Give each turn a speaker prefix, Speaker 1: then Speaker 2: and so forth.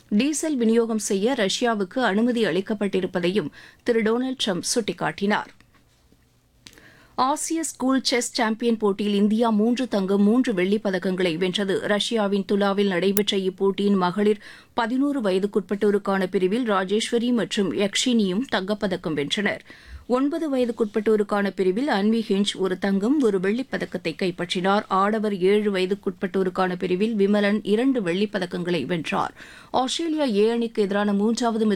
Speaker 1: diesel விநியோகம் செய்ய ரஷ்யாவுக்கு அனுமதி அளிக்கப்பட்டிருப்பதையும் திரு டொனால்டு ட்ரம்ப் சுட்டிக்காட்டினார் ஆசிய ஸ்கூல் செஸ் சாம்பியன் போட்டியில் இந்தியா மூன்று தங்கம் மூன்று வெள்ளிப் பதக்கங்களை வென்றது ரஷ்யாவின் துலாவில் நடைபெற்ற இப்போட்டியின் மகளிர் பதினோரு வயதுக்குட்பட்டோருக்கான பிரிவில் ராஜேஸ்வரி மற்றும் யக்ஷினியும் தங்கப்பதக்கம் வென்றனர் ஒன்பது வயதுக்குட்பட்டோருக்கான பிரிவில் அன்வி ஹிஞ்ச் ஒரு தங்கம் ஒரு வெள்ளிப் பதக்கத்தை கைப்பற்றினார் ஆடவர் ஏழு வயதுக்குட்பட்டோருக்கான பிரிவில் விமலன் இரண்டு வெள்ளிப் பதக்கங்களை வென்றார் ஆஸ்திரேலியா ஏ அணிக்கு எதிரான மூன்றாவது